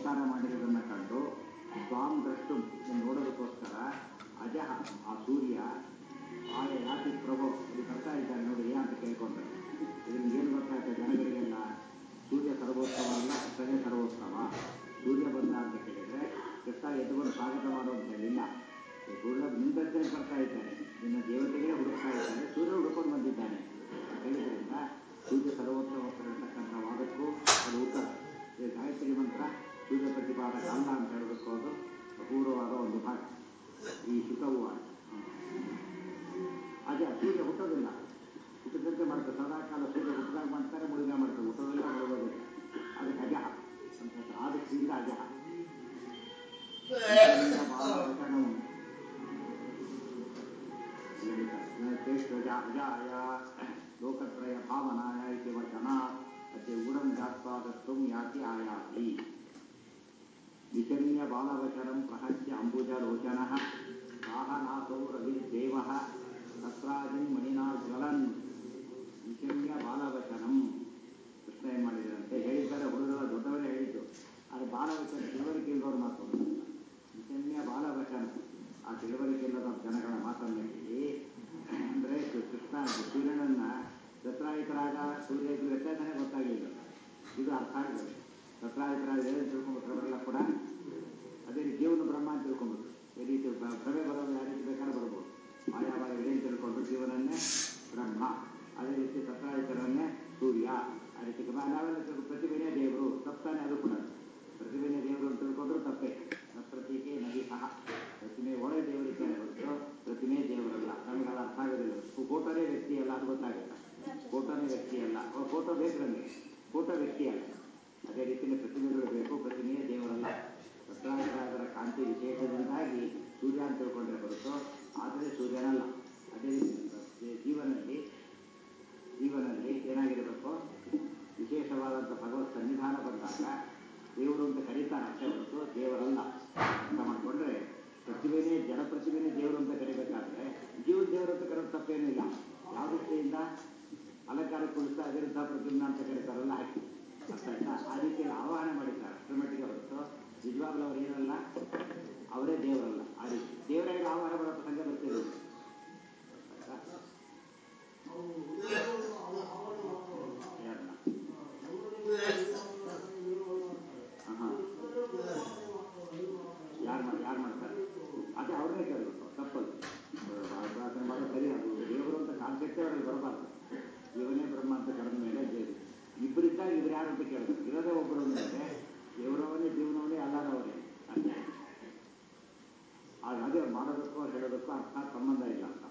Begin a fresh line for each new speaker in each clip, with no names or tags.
ಅವತಾರ ಮಾಡಿರೋದನ್ನು ಕಂಡು ಸ್ವಾಮ್ ದ್ರಷ್ಟು ನೋಡೋದಕ್ಕೋಸ್ಕರ ಅಜಃ ಆ ಸೂರ್ಯ ಆಯ ಯಾತಿ ಪ್ರಭು ಇಲ್ಲಿ ಬರ್ತಾ ಇದ್ದಾನೆ ನೋಡಿ ಅಂತ ಕೇಳ್ಕೊಂಡ್ರೆ ಇದರಿಂದ ಏನು ಗೊತ್ತಾಯ್ತು ಜನಗಳಿಗೆಲ್ಲ ಸೂರ್ಯ ಸರ್ವೋತ್ತಮ ಅಲ್ಲ ಕೃಷ್ಣನೇ ಸರ್ವೋತ್ತಮ ಸೂರ್ಯ ಬಂದ ಅಂತ ಕೇಳಿದ್ರೆ ಕೃಷ್ಣ ಎದ್ದುಕೊಂಡು ಸ್ವಾಗತ ಮಾಡು ಅಂತ ಹೇಳಿಲ್ಲ ಸೂರ್ಯ ನಿಂತಂತೆ ಬರ್ತಾ ಇದ್ದಾನೆ ನಿನ್ನ ದೇವತೆಗಳೇ ಹುಡುಕ್ತಾ ಇದ್ದಾನೆ ಸೂರ್ಯ ಹುಡುಕೊಂಡು ಬಂದಿದ್ದಾನೆ ಅಂತ ಹೇಳಿದ್ರಿಂದ ಸೂರ್ಯ ಸರ್ವೋತ್ತಮ ಇರತಕ್ಕಂಥ ವಾದಕ್ಕೂ ಅದು ಉತ್ತರ ಇದು ಗಾಯತ್ರಿ ಮಂತ್ರ ಸೂರ್ಯ ಪ್ರತಿಪಾದಕ ಅಲ್ಲ ಅಂತ ಹೇಳೋದಕ್ಕೂ ಅದು ಅಪೂರ್ವವಾದ ಒಂದು ಭಾಗ ಈ ಶುಕವು ಅದೇ ಸೂರ್ಯ ಹುಟ್ಟೋದಿಲ್ಲ ಹುಟ್ಟಿದಂತೆ ಮಾಡ್ತಾರೆ ಸದಾಕಾಲ ಸೂರ್ಯ ಹುಟ್ಟಿದಾಗ ಮಾಡ್ತಾರೆ ಮುಳುಗ ಮಾಡ್ತಾರೆ ಹುಟ್ಟೋದಿಲ್ಲ ಮುಳುಗೋದಿಲ್ಲ ಅದಕ್ಕೆ ಅಜಹ ಅಂತ ಹೇಳ್ತಾರೆ. ಆ ದೃಷ್ಟಿಯಿಂದ ಅಜಹ ವಚನವು ಅಜಾಯ ಲೋಕತ್ರಯ ಭಾವನಾಯ ಇತಿ ವಚನಾತ್ ಅತಿ ಉಡಂ ಜಾತ್ವಾ ದತ್ತುಂ ಯಾತಿ ಆಯಾತಿ ವಿಚನ್ಯ ಬಾಲವಚನಂ ಪ್ರಹಸ್ಯ ಅಂಬುಜಲೋಚನಃ ಸಾಹನಾಸೌ ರವಿರ್ದೇವಃ ತತ್ರಾಜಿನ್ ಮಣಿನಾ ಜ್ವಲನ್ ವಿಚನ್ಯ ಬಾಲವಚನಂ ಕೃಷ್ಣ ಏನ್ ಮಾಡಿದಂತೆ ಹೇಳಿದ್ದಾರೆ ಹುಡುಗರ ದೊಡ್ಡವರೇ ಹೇಳಿದ್ದು ಆದರೆ ಬಾಲವಚನ ತಿಳುವಳಿಕೆ ಇಲ್ಲದವ್ರ ಮಾತು ವಿಚನ್ಯ ಬಾಲವಚನ ಆ ತಿಳುವಳಿಕೆ ಇಲ್ಲದ ಜನಗಳ ಮಾತನ್ನು ಕೇಳಿ ಅಂದರೆ ಕೃಷ್ಣ ಸೂರ್ಯನನ್ನ ದತ್ರಾಯಿತರಾಗ ಸೂರ್ಯಕ್ಕೆ ವ್ಯತ್ಯಾಸನೇ ಗೊತ್ತಾಗಲಿಲ್ಲ ಇದು ಅರ್ಥ ಆಗಬೇಕು ದತ್ರಾಯಿತರಾಗ ಏನು ತಿಳ್ಕೊಂಡ್ಬಿಟ್ರವರೆಲ್ಲ ಕೂಡ ಅದೇ ರೀತಿ ಜೀವನ ಬ್ರಹ್ಮ ಅಂತ ತಿಳ್ಕೊಂಡ್ಬಿಟ್ರು ಈ ರೀತಿ ಭ್ರಮೆ ಬರೋದು ಯಾವ ರೀತಿ ಬೇಕಾದ್ರೆ ಬರ್ಬೋದು ಆಯಾವಾಗ ಏನು ತಿಳ್ಕೊಂಡು ಜೀವನನ್ನೇ ಬ್ರಹ್ಮ ಅದೇ ರೀತಿ ದತ್ರಾಯಿತರನ್ನೇ ಸೂರ್ಯ ಆ ರೀತಿ ನಾವೆಲ್ಲ ತಿಳ್ಕೊ- ಪ್ರತಿಭೆನೇ ದೇವರು ತಪ್ಪಾನೆ ಅದು ಕೂಡ ಪ್ರತಿಭೆನೇ ದೇವರು ಅಂತ ತಿಳ್ಕೊಂಡ್ರು ತಪ್ಪೇ ನ ಪ್ರತೀಕೆ ನದಿ ಸಹ ಪ್ರತಿಮೆ ಒಳಗೆ ದೇವರಿದ್ದಾರೆ ಹೊರತು ಪ್ರತಿಮೆ ದೇವರಲ್ಲ ನಮಗೆ ಅದು ಅರ್ಥ ಆಗೋದಿಲ್ಲ ಫೋಟೋನೇ ವ್ಯಕ್ತಿ ಅಲ್ಲ ಅದು ಗೊತ್ತಾಗುತ್ತೆ ಫೋಟೋನೇ ವ್ಯಕ್ತಿ ಅಲ್ಲ ಅವ ಫೋಟೋ ಬೇಕು ನಮಗೆ ಫೋಟೋ ವ್ಯಕ್ತಿ ಅಲ್ಲ ಅದೇ ರೀತಿಯಲ್ಲಿ ಪ್ರತಿಮೆಗಳು ಬೇಕು ಪ್ರತಿಮೆಯೇ ದೇವರಲ್ಲ ಸತ್ರಾಂತರಾದರ ಕಾಂತಿ ವಿಶೇಷದಿಂದಾಗಿ ಸೂರ್ಯ ಅಂತ ತಿಳ್ಕೊಂಡ್ರೆ ಹೊರತು ಆದರೆ ಸೂರ್ಯನಲ್ಲ ಅದೇ ರೀತಿ ಜೀವನದಲ್ಲಿ ಜೀವನದಲ್ಲಿ ಏನಾಗಿರಬೇಕು ವಿಶೇಷವಾದಂಥ ಭಗವತ್ ಸನ್ನಿಧಾನ ಬಂದಾಗ ದೇವರು ಅಂತ ಕರೀತಾರೆ ಅಷ್ಟೇ ಹೊರತು ದೇವರಲ್ಲ ಅರ್ಥ ಮಾಡಿಕೊಂಡ್ರೆ ಪ್ರತಿಭೆನೇ ಜಡ ಪ್ರತಿಭೆನೇ ದೇವರು ಅಂತ ಕರಿಬೇಕಾದ್ರೆ ಜೀವ ದೇವರು ಅಂತ ಕರೆಯೋದು ತಪ್ಪೇನಿಲ್ಲ ಯಾವ ದೃಷ್ಟಿಯಿಂದ ಅಲಂಕಾರ ಕುಳಿತ ಅವಿರುದ್ಧ ಪ್ರತಿಜ್ಞಾ ಅಂತ ಕರೀತಾರಲ್ಲ ಹಾಕಿ ಅರ್ಥ ಆಯ್ತಾ ಆ ರೀತಿಯಲ್ಲಿ ಆವಾಹನೆ ಮಾಡಿದ್ದಾರೆ ಅಷ್ಟರ ಮಟ್ಟಿಗೆ ಹೊರತು ನಿಜವಾಗ್ಲೂ ಅವ್ರು ಏನಲ್ಲ ಅವರೇ ದೇವರಲ್ಲ ಆ ರೀತಿ ದೇವರಾಗಿ ಆವಾಹನೆ ಮಾಡೋ ಪ್ರಸಂಗ ಬರ್ತಿರೋದು ಆಯ್ತಾ ಯಾರನ್ನ ಹಾಂ ಯಾರು ಮಾಡಿ ಯಾರು ಮಾಡ್ತಾರೆ ಅದೇ ಅವ್ರನ್ನೇ ಕೇಳಬೇಕು ತಪ್ಪದು ಪ್ರಾರ್ಥನೆ ಮಾಡೋದು ಸರಿ ಅದು ದೇವರು ಅಂತ ಕಾನ್ಸೆಪ್ಟೇ ಅವ್ರಿಗೆ ಬರಬಾರ್ದು ಇವನೇ ಬ್ರಹ್ಮ ಅಂತ ಕರೆದ ಮೇಲೆ ದೇವರು ಇಬ್ಬರಿದ್ದಾಗ ಇವ್ರು ಯಾರು ಅಂತ ಕೇಳಬೇಕು ಇರೋದೇ ಒಬ್ಬರು ಅಂದಮೇಲೆ ದೇವರವನೇ ಜೀವನವನೇ ಅಲ್ಲಾರವರೇ ಅಷ್ಟೇ ಆಗ ಅದೇ ಮಾಡೋದಕ್ಕೂ ಹೇಳೋದಕ್ಕೂ ಅರ್ಥ ಸಂಬಂಧ ಇಲ್ಲ ಅಂತ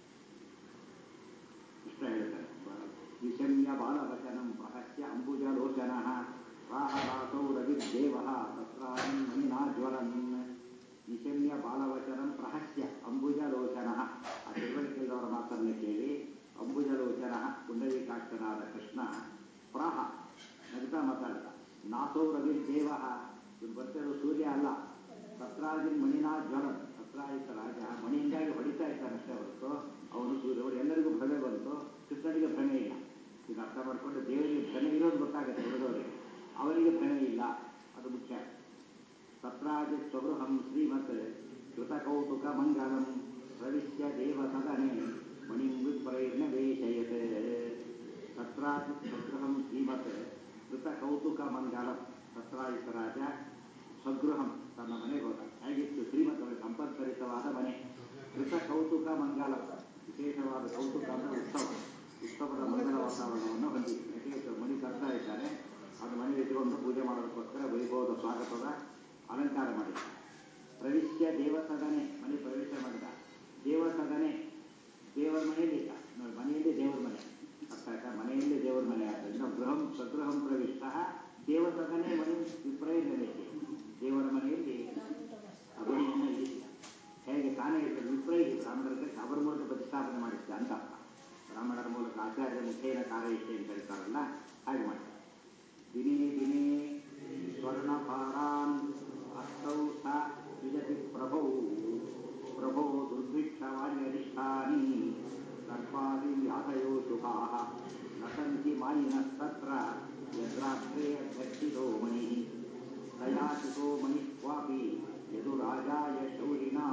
ಇಷ್ಟ ಹೇಳ್ತಾರೆ ವಿಷಮ್ಯ ಬಾಲವಚನಂ ಪ್ರಹಸ್ಯ ಅಂಬುಜಲೋಚನ ರಾಹದಾಸೌ ರವಿರ್ದೇವ ತತ್ರಾನ್ ಮಣಿನಾ ಜ್ವಲನ್ ನಿಶಮ್ಯ ಬಾಲವಚನಂ ಪ್ರಹಸ್ಯ ಅಂಬುಜಲೋಚನ ಆ ತಿಳುವಳಿಕೆಲ್ಲವರ ಮಾತನ್ನು ಕೇಳಿ ಅಂಬುಜಲೋಚನ ಪುಂಡರೀಕಾಕ್ಷನಾದ ಕೃಷ್ಣ ಪ್ರಾಹ ನಗ್ತಾ ಮಾತಾಡ್ದ ನಾಸೌ ರವಿರ್ದೇವ ಇವ್ರು ಬರ್ತಿರೋ ಸೂರ್ಯ ಅಲ್ಲ ತತ್ರಾಜಿನ್ ಮಣಿನಾ ಜ್ವಲನ್ ತತ್ರಾಯಿತ ರಾಜ ಮಣಿಯಿಂದಾಗಿ ಹೊಡಿತಾ ಇದ್ದಾನೆ ಅಷ್ಟೇ ಹೊರತು ಅವನು ಸೂರ್ಯ ಎಲ್ಲರಿಗೂ ಭ್ರಮೆ ಬಂತು ಕೃಷ್ಣನಿಗೆ ಭ್ರಮೆ ಇಲ್ಲ ಇದು ಅರ್ಥ ಮಾಡಿಕೊಂಡು ದೇವರಿಗೆ ಭ್ರಮೆ ಇರೋದು ಗೊತ್ತಾಗುತ್ತೆ ಉಳಿದವರಿಗೆ ಅವರಿಗೆ ಭ್ರಮೆ ಇಲ್ಲ ಅದು ಮುಖ್ಯ ತತ್ರಾಜ ಸ್ವಗೃಹಂ ಶ್ರೀಮತ್ ಕೃತಕೌತುಕ ಮಂಗಲಂ ಪ್ರವಿಶ್ಯ ದೇವ ಸದನೆ ಮಣಿಂ ವಿಪ್ರೈರ್ನ ವೇಶಯತ್ ತತ್ರಾಜ ಸ್ವಗೃಹಂ ಶ್ರೀಮತ್ ಕೃತಕೌತುಕ ಮಂಗಲಂ ತತ್ರಾಯಿತ ರಾಜ ಸ್ವಗೃಹಂ ತನ್ನ ಮನೆಗೆ ಹೋದ ಹೇಗಿತ್ತು ಶ್ರೀಮತ್ ಅವರಿಗೆ ಸಂಪತ್ಭರಿತವಾದ ಮನೆ ಕೃತ ಕೌತುಕ ಮಂಗಲ ವಿಶೇಷವಾದ ಕೌತುಕ ಅಂದರೆ ಉತ್ಸವ ಉತ್ಸವದ ಮಂಗಲ ವಾತಾವರಣವನ್ನು ಹೊಂದಿ ಯಾಕೆ ಮಣಿ ತರ್ತಾ ಇದ್ದಾನೆ ಅದು ಮನೆ ಇಟ್ಟುಕೊಂಡು ಪೂಜೆ ಮಾಡೋದಕ್ಕೋಸ್ಕರ ವೈಭವದ ಸ್ವಾಗತದ ಅಲಂಕಾರ ಮಾಡಿದ ಪ್ರವಿಶ್ಯ ದೇವಸದನೆ ಮನೆ ಪ್ರವೇಶ ಮಾಡಿದ ದೇವಸದನೆ ದೇವರ ಮನೆಯಲ್ಲಿ ಇಲ್ಲ ನೋಡಿ ಮನೆಯಲ್ಲಿ ದೇವರ ಮನೆ ಅರ್ಥ ಆಯ್ತಾ ಮನೆಯಲ್ಲಿ ದೇವರ ಮನೆ ಆದ್ದರಿಂದ ಗೃಹಂ ಸ್ವಗೃಹಂ ಪ್ರವಿಷ್ಟ ದೇವಸದನೆ ಮನೆ ವಿಪ್ರಯೋಜನಕ್ಕೆ ದೇವರ ಮನೆಯಲ್ಲಿ ಮನೆಯನ್ನು ಇರಿಸಿದ ಹೇಗೆ ತಾನೇ ಹೇಳಿದ್ರು ವಿಪ್ರೈಹಿ ಬ್ರಾಹ್ಮಣರಿಗೆ ಅವರ ಮೂಲಕ ಪ್ರತಿಷ್ಠಾಪನೆ ಮಾಡಿದ್ದ ಅಂತ ಅರ್ಥ ಬ್ರಾಹ್ಮಣರ ಮೂಲಕ ಆಚಾರ್ಯ ಮುಖೇನ ಕಾರ್ಯಕ್ಕೆ ಅಂತ ಹೇಳ್ತಾರಲ್ಲ ಹಾಗೆ ಮಾಡ್ತಾರೆ ದಿನೇ ದಿನೇ ಸ್ವರ್ಣಭಾರಾನ್ ಅಷ್ಟೌ ಸ ವಿಜತಿ ಪ್ರಭೌ ಪ್ರಭೋ ದುರ್ಭಿಕ್ಷವಾರ್ಯರಿಷ್ಠಾನಿ ಸರ್ಪಾದಿ ವ್ಯಾಧಯೋ ಶುಭಾಃ ನಸಂತಿ ಮಾಯಿನಸ್ತತ್ರ ಯದ್ರಾತ್ರೇಯ ಧರ್ಷಿತೋ ಮಣಿಃ ತಯಾ ಯಾಚಿತೋ ಮಣಿ ಕ್ವಾಪಿ ಯದುರಾಜಾಯ ಶೌರಿನಾ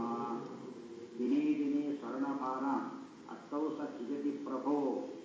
ದಿನೇ ದಿನೇ ಸ್ವರ್ಣಭಾರ ಅತ್ತೌ ಸ ಸೃಜತಿ ಪ್ರಭೋ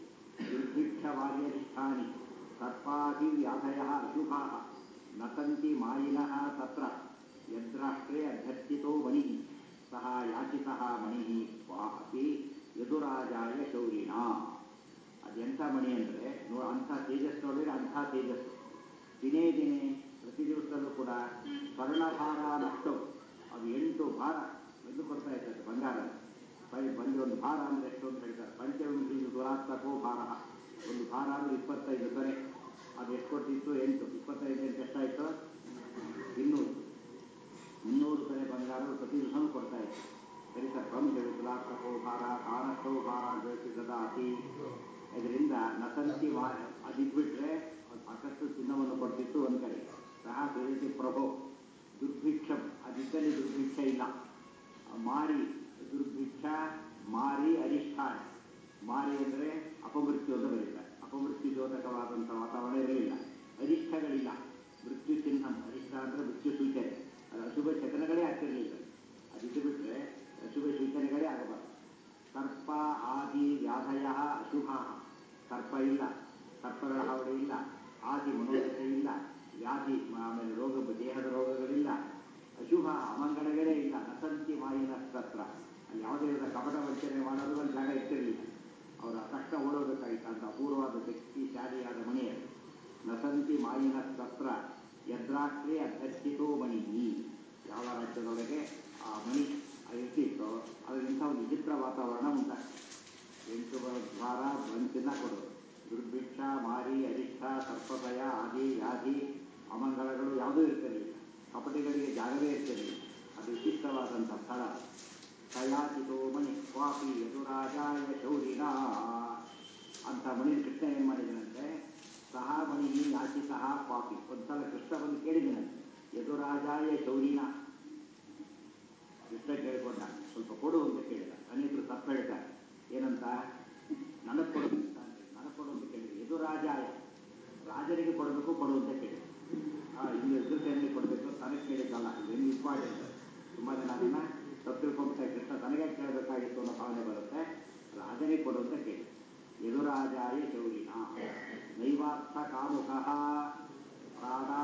ದುರ್ಭಿಕ್ಷವಾರ್ಯಧಿಷ್ಠಾನಿ ಸರ್ಪಾದಿವ್ಯಾಧಯ ಅಶುಭಾ ನತಂತಿ ಮಾಯಿನಃ ತತ್ರ ಯದ್ರಾಷ್ಟ್ರೇ ಅಧ್ಯರ್ಥಿತೋ ಮಣಿ ಸಹ ಯಾಚಿತಃ ಮಣಿ ವಾಪಿ ಯದುರಾಜಾಯ ಶೌರಿಣ ಅದೆಂಥ ಮಣಿ ಅಂದರೆ ನೋ ಅಂಥ ತೇಜಸ್ ನೋಡಿದ್ರೆ ಅಂಥ ತೇಜಸ್ಸು ದಿನೇ ದಿನೇ ಪ್ರತಿ ದಿವಸದಲ್ಲೂ ಕೂಡ ಸ್ವರ್ಣಭಾರ ನಷ್ಟು ಅದು ಎಂಟು ಭಾರ ಎಂದು ಕೊಡ್ತಾ ಇದ್ದಾರೆ ಬಂಗಾರ ಬೈ ಬಂದು ಒಂದು ಭಾರ ಅಂದರೆ ಎಷ್ಟು ಅಂತ ಹೇಳ್ತಾರೆ ಪಂಚವಿಂಶಿ ದುರಾತ್ಮಕೋ ಭಾರ ಒಂದು ಭಾರ ಅಂದರೆ ಇಪ್ಪತ್ತೈದು ತೊರೆ ಅದು ಎಷ್ಟು ಕೊಟ್ಟಿತ್ತು ಎಂಟು ಇಪ್ಪತ್ತೈದು ಎಂಟು ಎಷ್ಟಾಯಿತು ಇನ್ನೂರು ಇನ್ನೂರು ತೊರೆ ಬಂಗಾರ ಪ್ರತಿ ದಿವಸನೂ ಕೊಡ್ತಾ ಇತ್ತು ಸರಿ ಸರ್ ಪಂಚವಿ ತುಲಾತ್ಮಕೋ ಭಾರ ತಾನಷ್ಟೋ ಭಾರ ಅಂತ ಹೇಳ್ತಿದ್ದದ ಅತಿ ಇದರಿಂದ ನಸಂತಿ ಮಾ ಅದಿಟ್ಬಿಟ್ರೆ ಅದು ಸಾಕಷ್ಟು ಚಿನ್ನವನ್ನು ಕೊಡ್ತಿತ್ತು ಒಂದು ಕಡೆ ಸಹ ಸೇರಿಸಿ ಪ್ರಭೋ ದುರ್ಭಿಕ್ಷಂ ಅದಿದ್ದಲ್ಲಿ ದುರ್ಭಿಕ್ಷ ಇಲ್ಲ ಮಾರಿ ದುರ್ಭಿಕ್ಷ ಮಾರಿ ಅರಿಷ್ಠಾನ ಮಾರಿ ಅಂದರೆ ಅಪಮೃತ್ಯು ಅಂತ ಬರೀತಾರೆ ಅಪಮೃತ್ಯು ದ್ಯೋತಕವಾದಂಥ ವಾತಾವರಣ ಇರಲಿಲ್ಲ ಅರಿಷ್ಠಗಳಿಲ್ಲ ಮೃತ್ಯು ಚಿಹ್ನ ಅರಿಷ್ಠ ಅಂದರೆ ಮೃತ್ಯು ಸೂಚನೆ ಅದು ಅಶುಭ ಶಕನಗಳೇ ಆಗ್ತಿರಲಿಲ್ಲ ಅದಿದ್ದು ಬಿಟ್ಟರೆ ಅಶುಭ ಸೂಚನೆಗಳೇ ಆಗಬಾರದು ಸರ್ಪ ಆದಿ ವ್ಯಾಧಯ ಅಶುಭ ಸರ್ಪ ಇಲ್ಲ ಸರ್ಪಗಳ ಹಾವಳಿ ಇಲ್ಲ ಆದಿ ಮನೋದಶೆ ಇಲ್ಲ ವ್ಯಾಧಿ ಆಮೇಲೆ ರೋಗ ದೇಹದ ರೋಗಗಳಿಲ್ಲ ಅಶುಭ ಅಮಂಗಳಗಳೇ ಇಲ್ಲ ನಸಂತಿ ಮಾಯಿನ ತತ್ರ ಅಲ್ಲಿ ಯಾವುದೇ ವಿಧ ಕಪಟ ವಂಚನೆ ಮಾಡೋದು ಒಂದು ಜಾಗ ಇರ್ತಿರಲಿಲ್ಲ ಅವರ ತಕ್ಷಣ ಓಡೋಬೇಕಾಗಿತ್ತು ಅಂತ ಅಪೂರ್ವವಾದ ಶಕ್ತಿಶಾಲಿಯಾದ ಮಣಿಯರು ನಸಂತಿ ಮಾಯಿನ ತತ್ರ ಯದ್ರಾಷ್ಟ್ರೇ ಅಧ್ಯಕ್ಷಿತೋ ಮಣಿ ಯಾವ ರಾಜ್ಯದೊಳಗೆ ಆ ಮಣಿ ಇರ್ತಿತ್ತೋ ಅದು ಇಂಥ ಒಂದು ವಿಚಿತ್ರ ವಾತಾವರಣ ಉಂಟಾಗ್ತದೆ ಎಂಟು ದ್ವಾರ ಬಂಚಿನ ಕೊಡೋದು ದುರ್ಭಿಕ್ಷ ಮಾರಿ ಅರಿಷ್ಠ ಸರ್ಪಭಯ ಆದಿ ವ್ಯಾಧಿ ಅಮಂಗಳಗಳು ಯಾವುದೂ ಇರ್ತಿರಲಿಲ್ಲ ಕಪಟಿಗಳಿಗೆ ಜಾಗವೇ ಇರ್ತಿರಲಿಲ್ಲ ಅದು ವಿಚಿತ್ರವಾದಂಥ ಸ್ಥಳ ಸಯಾಚಿತೋ ಮಣಿ ಕ್ವಾಪಿ ಯದುರಾಜಾಯ ಶೌರಿನ ಅಂತ ಮಣಿ ಕೃಷ್ಣ ಏನು ಮಾಡಿದನಂತೆ ಸಹ ಮಣಿ ಯಾಚಿತಃ ಕ್ವಾಪಿ ಒಂದ್ಸಲ ಕೃಷ್ಣ ಬಂದು ಕೇಳಿದನಂತೆ ಯದುರಾಜಾಯ ಶೌರಿನ ಕೃಷ್ಣ ಕೇಳಿಕೊಂಡ ಸ್ವಲ್ಪ ಕೊಡು ಅಂತ ಕೇಳಿದ ಅನೇಕರು ತಪ್ಪು ಹೇಳ್ತಾರೆ ಏನಂತ ನನಗೆ ಕೊಡು ಅಂತ ನನಗೆ ಕೊಡು ಅಂತ ಕೇಳಿದೆ ಇದು ರಾಜಾಯ ರಾಜನಿಗೆ ಕೊಡಬೇಕು ಕೊಡು ಅಂತ ಕೇಳಿದೆ ಆ ಇಲ್ಲಿ ಎದುರು ಕೊಡಬೇಕು ತನಗೆ ಕೇಳಿದ್ದಲ್ಲ ಇದು ಇಂಪಾರ್ಟೆಂಟ್ ತುಂಬ ಜನ ಅದನ್ನ ತಪ್ಪು ತಿಳ್ಕೊಂಡ್ಬಿಟ್ಟಾರೆ ಕೃಷ್ಣ ತನಗೆ ಕೇಳಬೇಕಾಗಿತ್ತು ಅನ್ನೋ ಭಾವನೆ ಬರುತ್ತೆ ರಾಜನಿಗೆ ಕೊಡು ಅಂತ ಕೇಳಿ ಯದುರಾಜಾಯ ಚೌರಿನ ನೈವಾರ್ಥ ಕಾಮುಕ ಪ್ರಾಣಾ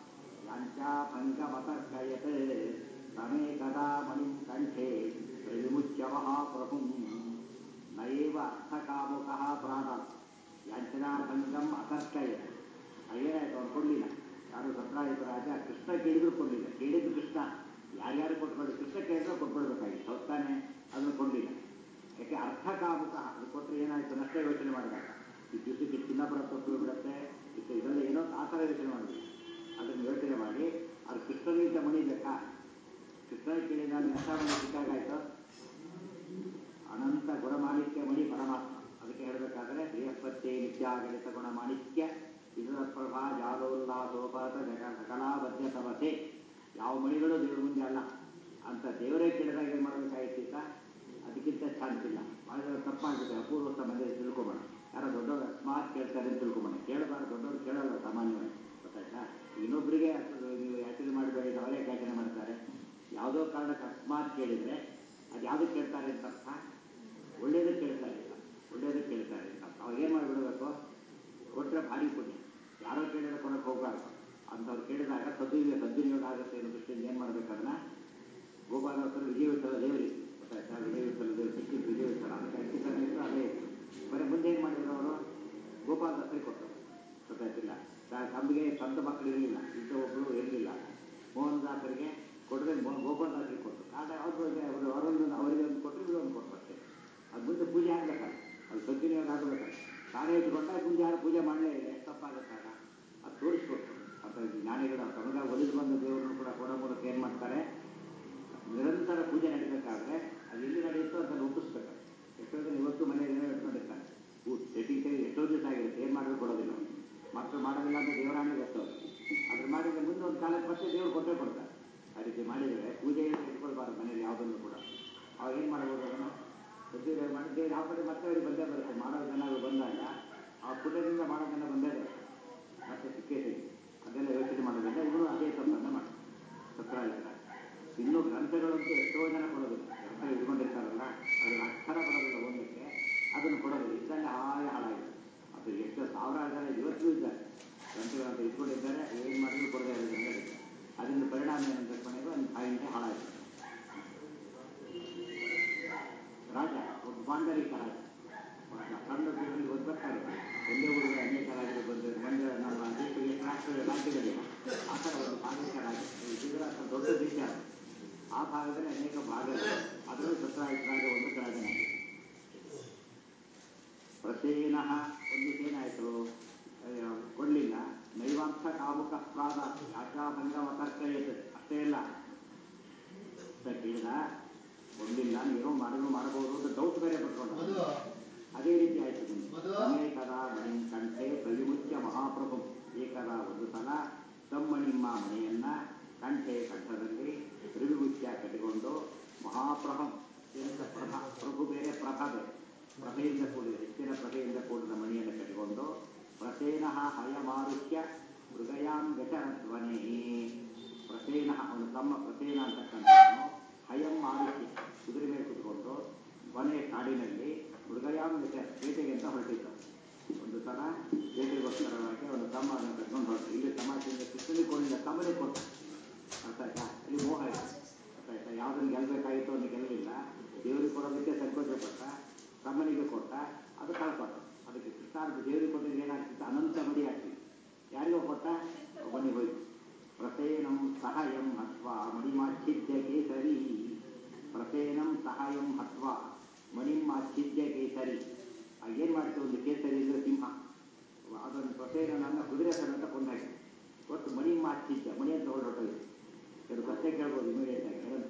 ಯಾಂಚಾಭಂಗಮತರ್ಕಯತ್ ತಮೇ ಕದಾ ಮಣಿಂ ಕಂಠೆ ಪ್ರವಿಮುಚ್ಯ ಮಹಾಪ್ರಭು ನಯೇವ ಅರ್ಥಕಾಮುಕ ಪ್ರಾಣ ಯಾಂಚನಾಭಂಗಂ ಅತರ್ಕಯತ್ ಏನಾಯ್ತು ಅವ್ರು ಕೊಡಲಿಲ್ಲ ಯಾರು ಸತ್ರಾಯಿತ ರಾಜ ಕೃಷ್ಣ ಕೇಳಿದ್ರು ಕೊಡಲಿಲ್ಲ ಕೇಳಿದ್ರು ಕೃಷ್ಣ ಯಾರ್ಯಾರು ಕೊಟ್ಕೊಳ್ಳಿ ಕೃಷ್ಣ ಕೇಳಿದ್ರು ಕೊಟ್ಕೊಳ್ಬೇಕಾಗಿತ್ತು ಹೊತ್ತಾನೆ ಅದನ್ನು ಕೊಡಲಿಲ್ಲ ಯಾಕೆ ಅರ್ಥಕಾಮುಕ ಅದು ಕೊಟ್ಟರೆ ಏನಾಯ್ತು ನಷ್ಟ ಯೋಚನೆ ಮಾಡಿದಾಗ ಈ ದಿವಸಕ್ಕೆ ಚಿನ್ನ ಬರುತ್ತೆ ಬಿಡುತ್ತೆ ಇಷ್ಟು ಇದೆಲ್ಲ ಏನೋ ಆ ಥರ ಯೋಚನೆ ಮಾಡಬೇಕು ಅದನ್ನು ಯೋಚನೆ ಮಾಡಿ ಅದು ಕೃಷ್ಣನಿಂದ ಮಣಿ ಬೇಕಾ ಕೃಷ್ಣ ಕೇಳಿದ ನಷ್ಟ ಮಣಿ ಸಿಕ್ಕಾಗಾಯ್ತು ಅನಂತ ಗುಣಮಾಣಿಕ್ಯ ಮಣಿ ಪರಮಾತ್ಮ ಅದಕ್ಕೆ ಹೇಳಬೇಕಾದ್ರೆ ಬೃಹಸ್ಪತಿ ನಿತ್ಯಾಗಣಿತ ಗುಣಮಾಣಿಕ್ಯ ಇದರ ಪ್ರಭಾ ಜಾಲೋಲ್ಲಾಸೋಪಾತ ಜಗ ಸಕಲಾಬದ್ಧ ತಮಸೆ ಯಾವ ಮಣಿಗಳು ದೇವ್ರ ಮುಂದೆ ಅಲ್ಲ ಅಂತ ದೇವರೇ ಕೇಳಿದಾಗ ಏನು ಮಾಡಬೇಕಾಗಿತ್ತ ಅದಕ್ಕಿಂತ ಚಾನ್ಸ್ ಇಲ್ಲ ಭಾಳ ಜನ ತಪ್ಪಾಗ್ಬಿಟ್ಟೆ ಅಪೂರ್ವಸ್ಥ ಮನೆ ತಿಳ್ಕೊಬೇಡ ಯಾರೋ ದೊಡ್ಡವರು ಅಕಸ್ಮಾತ್ ಕೇಳ್ತಾರೆ ಅಂತ ತಿಳ್ಕೊಬೇಡ ಕೇಳಬಾರ್ದು ದೊಡ್ಡವರು ಕೇಳಲ್ಲ ಸಾಮಾನ್ಯವಾಗಿ ಗೊತ್ತಾಯ್ತಾ ಇನ್ನೊಬ್ಬರಿಗೆ ನೀವು ಯಾಚನೆ ಮಾಡಬೇಡಿ ಅವರೇ ಯಾಚನೆ ಮಾಡ್ತಾರೆ ಯಾವುದೋ ಕಾರಣಕ್ಕೆ ಅಕಸ್ಮಾತ್ ಕೇಳಿದರೆ ಅದು ಯಾವುದಕ್ಕೆ ಕೇಳ್ತಾರೆ ಅಂತ ಅರ್ಥ ಒಳ್ಳೇದಕ್ಕೆ ಕೇಳ್ತಾರೆ ಅಂತ ಒಳ್ಳೇದಕ್ಕೆ ಕೇಳ್ತಾರೆ ಅಂತ ಅರ್ಥ ಅವಾಗ ಏನು ಮಾಡಿಬಿಡಬೇಕು ಕೊಟ್ಟರೆ ಭಾರಿ ಪುಣ್ಯ ಯಾರೋ ಕೇಳಿದ್ರೆ ಕೊಡಕ್ಕೆ ಹೋಗಬಾರ್ದು ಅಂಥವ್ರು ಕೇಳಿದಾಗ ಸದ್ವಿನಿಯೋಗ ಸದ್ವಿನಿಯೋಗ ಆಗುತ್ತೆ ಅನ್ನೋ ದೃಷ್ಟಿಯಿಂದ ಏನು ಮಾಡ್ಬೇಕದನ್ನ ಗೋಪಾಲೋತ್ತರ ವಿಜಯವಿಠಲ ದೇವರಿಗೆ ಗೊತ್ತಾಯ್ತಾ ವಿಜಯವಿಠಲ ದೇವರು ಸಿಕ್ಕಿದ್ದು ವಿಜಯವಿಠಲ ಅದಕ್ಕೆ ಅಂಕಿತಾನೆ ಇತ್ತು ಅದೇ ಬರೀ ಮುಂದೆ ಏನು ಮಾಡಿದ್ರು ಅವರು ಗೋಪಾಲದಾಸರಿಗೆ ಕೊಟ್ಟರು ಗೊತ್ತಾಯ್ತಿಲ್ಲ ತಮಗೆ ಸ್ವಂತ ಮಕ್ಕಳು ಇರಲಿಲ್ಲ ಇಂಥ ಒಬ್ಬರು ಇರಲಿಲ್ಲ ಮೋಹನದಾಸರಿಗೆ ಕೊಟ್ಟರೆ ಗೋಪಾಲದಾಸರಿಗೆ ಕೊಟ್ಟರು ಕಾರಣ ಅವರು ಅವರು ಅವರೊಂದು ಅವರಿಗೆ ಒಂದು ಕೊಟ್ಟರು ಇವರು ಒಂದು ಕೊಟ್ಟರು ಅಷ್ಟೇ ಅದು ಮುಂದೆ ಪೂಜೆ ಆಗಬೇಕಲ್ಲ ಅದು ಸದ್ವಿನಿಯೋಗ ಆಗಬೇಕಲ್ಲ ತಾನೇ ಇಟ್ಕೊಂಡ ಮುಂದೆ ಯಾರು ಪೂಜೆ ಮಾಡಲೇ ಇಲ್ಲ ಎಷ್ಟು ತಪ್ಪಾಗುತ್ತಾಗ ಅದು ತೋರಿಸ್ಕೊಟ್ರು ಅಂತ ಜ್ಞಾನಿಗಳು ತಮಗ ಒಲಿದು ಬಂದ ದೇವರನ್ನು ಕೂಡ ಕೊಡೋ ಮೂಲಕ ಏನು ಮಾಡ್ತಾರೆ ನಿರಂತರ ಪೂಜೆ ನಡೀಬೇಕಾದ್ರೆ ಅದು ಎಲ್ಲಿ ನಡೆಯುತ್ತೋ ಅಂತ ಒಪ್ಪಿಸ್ಬೇಕು ಎಷ್ಟೋ ಜನ ಇವತ್ತು ಮನೆಯಲ್ಲಿ ಏನೋ ಇಟ್ಕೊಂಡಿರ್ತಾರೆ ಊಟ ಸೆಟ್ಟಿಂಗ್ ಸರಿ ಎಷ್ಟೋ ದಿವಸ ಆಗಿರುತ್ತೆ ಏನು ಮಾಡಬೇಕು ಕೊಡೋದಿಲ್ಲ ಅವ್ರು. ಮಕ್ಕಳು ಮಾಡೋದಿಲ್ಲ ಅಂತ ದೇವರಾಣಿ ಗೊತ್ತವ್ರು ಅದ್ರ ಮಾಡಿದ್ರೆ ಮುಂದೆ ಒಂದು ಕಾಲಕ್ಕೆ ಮತ್ತೆ ದೇವ್ರು ಕೊಟ್ಟೇ ಕೊಡ್ತಾರೆ ಆ ರೀತಿ ಮಾಡಿದರೆ ಪೂಜೆಯನ್ನು ಇಟ್ಕೊಳ್ಬಾರ್ದು ಮನೆಯಲ್ಲಿ ಯಾವುದನ್ನು ಕೂಡ ಅವಾಗ ಏನು ಮಾಡ್ಬೋದು ಅದನ್ನು ಸದ್ವಿನಿಯೋಗ ಮಾಡಿ ದೇವ್ರು ಯಾವ ಕಡೆ ಮತ್ತೆ ಅವ್ರಿಗೆ ಬಂದೇ ಬರುತ್ತೆ ಮಾಡೋ ಜನ ಬಂದಾಗ ಆ ಪುಣ್ಯದಿಂದ ಮಾಡೋ ಜನ ಬಂದೇ ಬರುತ್ತೆ ಮತ್ತೆ ಸಿಕ್ಕೇ ಸಿಗುತ್ತೆ ಅದೆಲ್ಲ ಯೋಚನೆ ಮಾಡೋದ್ರಿಂದ ಇವರು ಅದೇ ತಪ್ಪನ್ನು ಇಟ್ಕೊಂಡಿದ್ದಾರೆ ಏನು ಮಾಡಿದ್ರು ಕೊಡದೆ ಇರೋದ್ರಿಂದ ಅದರಿಂದ ಪರಿಣಾಮ ಏನಂತ ಕೊನೆಗೂ ಒಂದು ಬಾಯಿಂದ ಹಾಳಾಯಿತು ರಾಜ ಒಬ್ಬ ಮಾಂಡಲಿಕ ರಾಜ ಸಣ್ಣ ಜೀವನಿಗೆ ಒಂದು ಬರ್ತಾರೆ ಒಂದೇ ಊರಿಗೆ ಅನೇಕ ರಾಜರು ಬಂದು ಬಂದು ನಮ್ಮ ದೇಶಕ್ಕೆ ರಾಷ್ಟ್ರ ರಾಜ್ಯಗಳಿಲ್ಲ ಆ ಥರ ಒಂದು ಭಾಗಕ್ಕೆ ರಾಜ ಈ ಗುಜರಾತ್ ದೊಡ್ಡ ದೇಶ ಅದು. ಆ ಭಾಗದಲ್ಲಿ ಅನೇಕ ಭಾಗಗಳು ಅದರಲ್ಲಿ ಸತ್ರಾಯಿತ ರಾಜ ಒಂದು ರಾಜನಾಗಿದೆ ಪ್ರಸೇನ ಒಂದು ಏನಾಯಿತು ಕೊಡಲಿಲ್ಲ ನೈವಾಂಶ ಕಾಮುಕ ಪ್ರಾದ ಯಾಚಾಭಂಗ ಮತರ್ಕಯತ್ ಅಷ್ಟೇ ಇಲ್ಲ ಅಂತ ಕೇಳಿದ ಕೊಡಲಿಲ್ಲ ಏನೋ ಮಾಡಿದ್ರು ಮಾಡಬಹುದು ಅಂತ ಡೌಟ್ ಬೇರೆ ಪಡ್ಕೊಂಡು
ಮಧು
ಅದೇ ರೀತಿ ಆಯ್ತು ನಿಮ್ಗೆ.
ಮಧು?
ಅನೇಕದ ಮಣಿ ಕಂಠೆ ಪ್ರವಿಮುಚ್ಯ ಮಹಾಪ್ರಭು ಏಕದ ಒಂದು ಸಲ ತಮ್ಮಣಿಮ್ಮ ಮಣಿಯನ್ನ ಕಂಠೆ ಕಂಠದಲ್ಲಿ ಪ್ರವಿಮುಚ್ಯ ಕಟ್ಟಿಕೊಂಡು ಮಹಾಪ್ರಭಂ ಎಂತ ಪ್ರಭ ಪ್ರಭು ಬೇರೆ ಪ್ರಭ ಬೇರೆ ಪ್ರಭೆಯಿಂದ ಕೂಡಿದ ಹೆಚ್ಚಿನ ಪ್ರಭೆಯಿಂದ ಕೂಡಿದ ಮಣಿಯನ್ನು ಕಟ್ಟಿಕೊಂಡು ಪ್ರಸೇನ ಹಯಮಾರುಷ್ಯ ಮೃಗಯಾಂ ಗಚರಧ್ವನೇ ಪ್ರಸೇನ ಅವನು ತಮ್ಮ ಪ್ರಸೇನ ಅಂತಕ್ಕಂಥವನು ಹಯಂ ಆರುಷ್ಯ ಕುದುರೆ ಮೇಲೆ ಕುತ್ಕೊಂಡು ಕೊನೆ ಕಾಡಿನಲ್ಲಿ ಮೃಗಯಾಂ ಗಚ ಬೇಟೆಗೆ ಅಂತ ಹೊರಟಿದ್ದ ಒಂದು ಸಲ ಬೇಟೆಗೋಸ್ಕರವಾಗಿ ಅವನು ತಮ್ಮ ಅದನ್ನು ಕಟ್ಕೊಂಡು ಹೊರಟು ಇಲ್ಲಿ ಸಮಾಜದಿಂದ ಕೃಷ್ಣನಿಗೆ ಕೊಡಲಿಲ್ಲ ತಮ್ಮನಿಗೆ ಕೊಟ್ಟ ಅರ್ಥ ಆಯ್ತಾ ಇಲ್ಲಿ ಮೋಹ ಇದೆ ಅರ್ಥ ಆಯ್ತಾ ಯಾವುದನ್ನು ಗೆಲ್ಲಬೇಕಾಗಿತ್ತು ಅವನು ಗೆಲ್ಲಲಿಲ್ಲ ದೇವರಿಗೆ ಕೊಡೋದಕ್ಕೆ ಸಂಕೋಚ ಪಟ್ಟ ತಮ್ಮನಿಗೆ ಕೊಟ್ಟ ಅದು ಕಳ್ಕೊಟ್ಟ ಅದಕ್ಕೆ ಕೃಷ್ಣಾರ್ಥ ದೇವರಿಗೆ ಕೊಟ್ಟಿದ್ದು ಏನಾಗ್ತಿತ್ತು ಅನಂತ ಮಡಿ ಆಗ್ತಿತ್ತು ಯಾರಿಗೋ ಕೊಟ್ಟ ಒಬ್ಬನಿಗೆ ಹೋಯ್ತು ಪ್ರಸೇನಂ ಸಹಾಯಂ ಹತ್ವಾ ಮಣಿಮಾಚ್ಛಿದ್ಯ ಕೇಸರಿ ಪ್ರಸೇನಂ ಸಹಾಯಂ ಹತ್ವಾ ಮಣಿಮಾಚ್ಛಿದ್ಯ ಕೇಸರಿ ಏನು ಮಾಡ್ತು ಒಂದು ಕೇಸರಿ ಅಂದರೆ ಸಿಂಹ ಅದನ್ನು ಪ್ರಸೇನನ್ನ ಕುದುರೆ ಸಮೇತ ಕೊಂದಾಕಿ ಒಟ್ಟು ಮಣಿ ಮಾಚ್ಛಿದ್ಯ ಮಣಿ ಅಂತ ಹೊರಟೋಯ್ತು ಕೆಲವು ಪ್ರಶ್ನೆ ಕೇಳ್ಬೋದು ಇಮಿಡಿಯೇಟ್ ಆಗಿ ಏನಂತ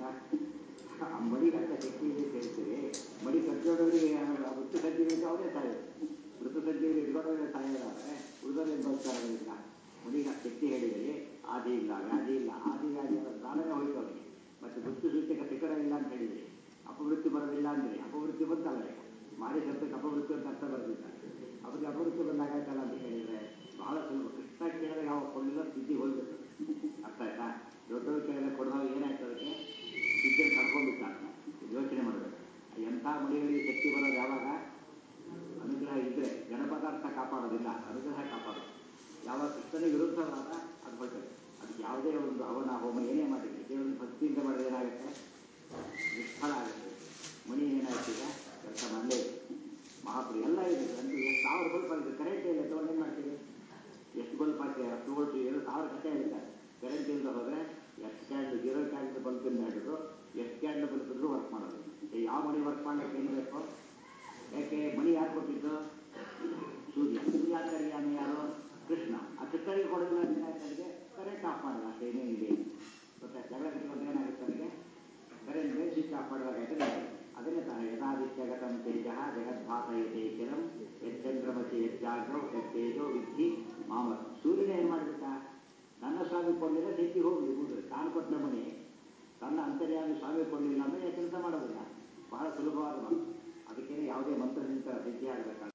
ಆ ಮಡಿಗೆ ಅಂತ ಶಕ್ತಿ ಇದೆ ಅಂತ ಹೇಳ್ತೀರಿ ಮಡಿ ಕಟ್ಟಿದವರಿಗೆ ವೃತ್ತು ಸಂಜೀವಿಗೆ ಅವರೇ ಸಾಯೋದು ವೃತ್ತು ಸಂಜೀವಿ ಇಟ್ಕೊಂಡವರೇ ಸಾಯೋದಾದ್ರೆ ಉಳಿದವರೇ ಬದುಕ್ತಾರೆ ಇಲ್ಲ ಮಡಿಗೆ ಆ ಶಕ್ತಿ ಹೇಳಿದರೆ ಆದಿ ಇಲ್ಲ ವ್ಯಾಧಿ ಇಲ್ಲ ಆದಿ ವ್ಯಾಧಿ ಇಲ್ಲ ಪ್ರಾಣನೇ ಹೋಯ್ತು ಅವರಿಗೆ ಮತ್ತೆ ಮೃತ್ಯು ಸೂಚಕ ಶಿಖರ ಇಲ್ಲ ಅಂತ ಹೇಳಿದ್ರಿ ಅಪವೃತ್ತಿ ಬರೋದಿಲ್ಲ ಅಂದ್ರೆ ಅಪವೃತ್ತಿ ಬಂತಲ್ಲ ಈಗ ಮಾರಿ ಶಬ್ದಕ್ಕೆ ಅಪವೃತ್ತಿ ಅಂತ ಅರ್ಥ ಬರೋದಿಲ್ಲ ಅವ್ರಿಗೆ ಅಪವೃತ್ತಿ ಬಂದಾಗತ್ತಲ್ಲ ಅಂತ ಹೇಳಿದ್ರೆ ಬಹಳ ಸುಲಭ ಕೃಷ್ಣ ಕೇಳಿದ್ರೆ ಯಾವ ಕೊಳ್ಳಿಲ್ಲ ಸ್ಥಿತಿ ಹೋಗ್ಬೇಕು ಅರ್ಥ ಆಯ್ತಾ ದೊಡ್ಡವ್ರು ಕೇಳಿದ್ರೆ ಕೊಡೋದು ಏನಾಯ್ತು ಅದಕ್ಕೆ ವಿದ್ಯೆ ಕಳ್ಕೊಂಡ್ಬಿಟ್ಟ ಯೋಚನೆ ಮಾಡಬೇಕು ಎಂಥ ಮಡಿಗಳಿಗೆ ಶಕ್ತಿ ಬರೋದು ಯಾವಾಗ ಅನುಗ್ರಹ ಇದ್ರೆ ಜಡ ಪದಾರ್ಥ ಕಾಪಾಡೋದಿಲ್ಲ ಅನುಗ್ರಹ ಕಾಪಾಡೋದು ಯಾವಾಗ ಕೃಷ್ಣನಿಗೆ ವಿರುದ್ಧವಾದ ಅದು ಹೊರಟದೆ ಅದಕ್ಕೆ ಯಾವುದೇ ಒಂದು ಹವನ ಹೋಮ ಏನೇ ಮಾಡಿರಲಿ ದೇವರ ಭಕ್ತಿಯಿಂದ ಮಾಡಿದ್ರೆ ಏನಾಗುತ್ತೆ ನಿಷ್ಫಲ ಆಗುತ್ತೆ ಮಣಿ ಏನಾಯ್ತು ಈಗ ಕೆಲಸ ಮಾಡಲೇ ಮಹಾಪುರಿ ಎಲ್ಲ ಇದೆ ಅಂದ್ರೆ ಎಷ್ಟು ಸಾವಿರ ಬಲ್ಪ್ ಆಗಿದೆ ಕರೆಂಟ್ ಇಲ್ಲ ತಗೊಂಡು ಏನು ಮಾಡ್ತೀವಿ ಎಷ್ಟು ಬಲ್ಪ್ ಹಾಕಿ ಹತ್ತು ವೋಲ್ಟ್ ಏನು ಸಾವಿರ ಕಟ್ಟೆ ಹೇಳ್ತಾರೆ ಕರೆಂಟ್ ಇಲ್ಲದೆ ಹೋದರೆ ಎಷ್ಟು ಕ್ಯಾಂಡ್ ಜೀರೋ ಕ್ಯಾಂಡ್ ಬಲ್ಪಿಂದ ಹಿಡಿದು ಎಷ್ಟು ಕ್ಯಾಂಡ್ ಬಲ್ಪ್ ಇದ್ರೂ ವರ್ಕ್ ಮಾಡೋದು ಈ ಯಾವ ಮಣಿ ವರ್ಕ್ ಮಾಡಲಿಕ್ಕೆ ಏನು ಬೇಕು ಯಾಕೆ ಮಣಿ ಯಾರು ಕೊಟ್ಟಿದ್ದು ಸೂರ್ಯ ಸೂರ್ಯ ಕರಿಯಾಮಿ ಯಾರು ಕೃಷ್ಣ ಆ ಕೃಷ್ಣನಿಗೆ ಕೊಡೋದಿಲ್ಲ ವಿನಾಯಕನಿಗೆ ಕರೆಂಟ್ ಆಫ್ ಮಾಡಿದ ಅಷ್ಟೇ ಏನೇನಿದೆ ಗೊತ್ತಾ ಜಗಳ ಕಿತ್ಕೊಂಡು ಏನಾಗುತ್ತೆ ನನಗೆ ಕರೆಂಟ್ ಮೇಲೆ ಸ್ವಿಚ್ ಆಫ್ ಮಾಡಿದಾಗ ಆಯ್ತು ಅದನ್ನೇ ತಾನೆ ಯಥಾದಿತ್ಯಗತಂ ತೇಜ ಜಗದ್ಭಾಸಯತೆ ಚಿರಂ ಯಚ್ಚಂದ್ರಮತಿ ಯಜ್ಜಾಗ್ರೌ ಯತ್ತೇಜೋ ವಿಧಿ ಮಾಮತ ಸೂರ್ಯನ ಏನು ಮಾಡಿಬಿಟ್ಟ ನನ್ನ ಸ್ವಾಮಿ ಕೊಡಲಿಲ್ಲ ಶಕ್ತಿ ಹೋಗಲಿ ಬಿಡ್ರಿ ತಾನು ಕೊಟ್ಟ ಮನೆ ತನ್ನ ಅಂತರ್ಯಾಮಿ ಸ್ವಾಮಿ ಕೊಡಲಿಲ್ಲ ಅಂದರೆ ಕೆಲಸ ಮಾಡೋದಿಲ್ಲ ಬಹಳ ಸುಲಭವಾದ ಮಾತು ಅದಕ್ಕೇನೆ ಯಾವುದೇ ಮಂತ್ರದಿಂದ ಸಿದ್ಧಿ ಆಗಬೇಕಾಗ